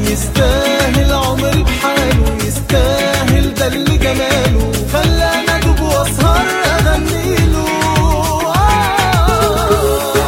يستاهل عمري بحاله يستاهل ده اللي جماله خلاني ادوب واسهر اغنيله آه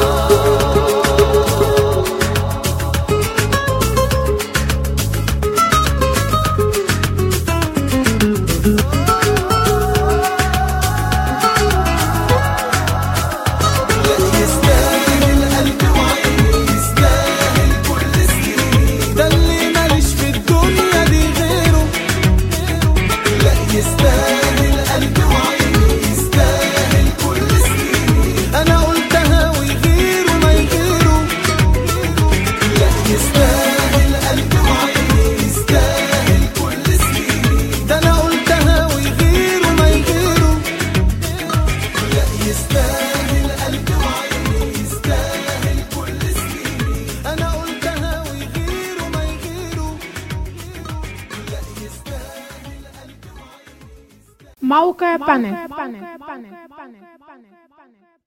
يستاهل قلبي وعيني يستاهل كل سنيني ده اللي ماليش في الدنيا دي غيره لا يستاهل قلبي وعيني يستاهل كل سنيني انا قلتها ويغيره ما يغيره لا يستاهل قلبي وعيني يستاهل كل سنيني ده انا قلتها ويغيره ما يغيره لا يستاهل قلبي وعيني يستاهل كل سنيني انا قلتها ويغيره ما يغيره لا يستاهل قلبي وعيني موقع بانل